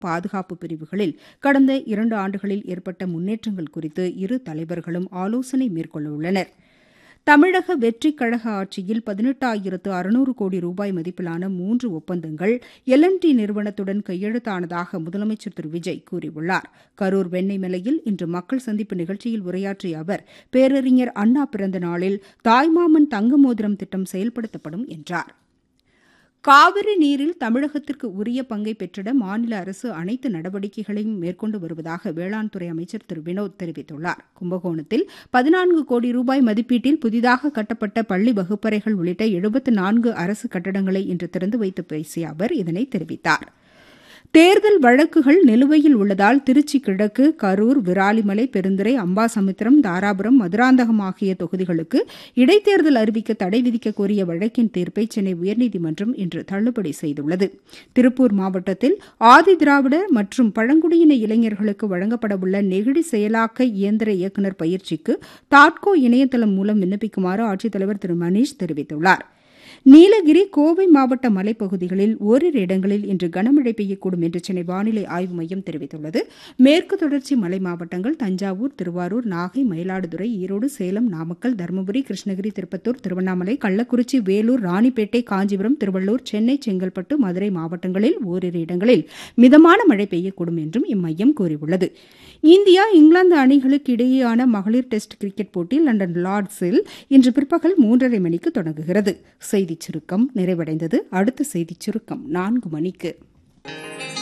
பாதுகாப்பு பிரிவுகளில் கடந்த இரண்டு ஆண்டுகளில் ஏற்பட்ட முன்னேற்றங்கள் குறித்து இரு தலைவர்களும் ஆலோசனை மேற்கொள்ளவுள்ளனர் தமிழக வெற்றிக் கழக ஆட்சியில் பதினெட்டாயிரத்து அறுநூறு கோடி ரூபாய் மதிப்பிலான மூன்று ஒப்பந்தங்கள் எல் என் டி நிறுவனத்துடன் கையெழுத்தானதாக முதலமைச்சர் திரு விஜய் கூறியுள்ளார் கரூர் வெண்ணெய் மலையில் இன்று மக்கள் சந்திப்பு நிகழ்ச்சியில் உரையாற்றிய அவர் பேரறிஞர் அண்ணா பிறந்த நாளில் தாய்மாமன் தங்க மோதிரம் திட்டம் செயல்படுத்தப்படும் என்றார் காவிரி நீரில் தமிழகத்திற்கு உரிய பங்கை பெற்றிட மாநில அரசு அனைத்து நடவடிக்கைகளையும் மேற்கொண்டு வருவதாக வேளாண் துறை அமைச்சர் திரு வினோத் தெரிவித்துள்ளார் கும்பகோணத்தில் பதினான்கு கோடி ரூபாய் மதிப்பீட்டில் புதிதாக கட்டப்பட்ட பள்ளி வகுப்பறைகள் உள்ளிட்ட எழுபத்து நான்கு அரசு கட்டடங்களை இன்று திறந்து வைத்து பேசிய அவர் இதனை தெரிவித்தார் தேர்தல் வழக்குகள் நிலுவையில் உள்ளதால் திருச்சி கிழக்கு கரூர் விராலிமலை பெருந்துறை அம்பாசமுத்திரம் தாராபுரம் மதுராந்தகம் ஆகிய தொகுதிகளுக்கு இடைத்தேர்தல் அறிவிக்க தடை விதிக்க கோரிய வழக்கின் தீர்ப்பை சென்னை உயர்நீதிமன்றம் இன்று தள்ளுபடி செய்துள்ளது திருப்பூர் மாவட்டத்தில் ஆதி திராவிட மற்றும் பழங்குடியின இளைஞர்களுக்கு வழங்கப்படவுள்ள நெகிழி செயலாக்க இயந்திர இயக்குநர் பயிற்சிக்கு தாட்கோ இணையதளம் மூலம் விண்ணப்பிக்குமாறு ஆட்சித்தலைவர் திரு மணீஷ் தெரிவித்துள்ளாா் நீலகிரி கோவை மாவட்ட மலைப்பகுதிகளில் ஓரிரு இடங்களில் இன்று கனமழை பெய்யக்கூடும் என்று சென்னை வானிலை ஆய்வு மையம் தெரிவித்துள்ளது மேற்கு தொடர்ச்சி மலை மாவட்டங்கள் தஞ்சாவூர் திருவாரூர் நாகை மயிலாடுதுறை ஈரோடு சேலம் நாமக்கல் தருமபுரி கிருஷ்ணகிரி திருப்பத்தூர் திருவண்ணாமலை கள்ளக்குறிச்சி வேலூர் ராணிப்பேட்டை காஞ்சிபுரம் திருவள்ளூர் சென்னை செங்கல்பட்டு மதுரை மாவட்டங்களில் ஓரிரு இடங்களில் மிதமான மழை பெய்யக்கூடும் என்றும் இம்மையம் கூறியுள்ளது இந்தியா இங்கிலாந்து அணிகளுக்கு இடையேயான மகளிர் டெஸ்ட் கிரிக்கெட் போட்டி லண்டன் லார்ட்ஸில் இன்று பிற்பகல் மூன்றரை மணிக்கு தொடங்குகிறது செய்திச் சுருக்கம் நிறைவடைந்தது அடுத்த செய்திச் சுருக்கம் நான்கு மணிக்கு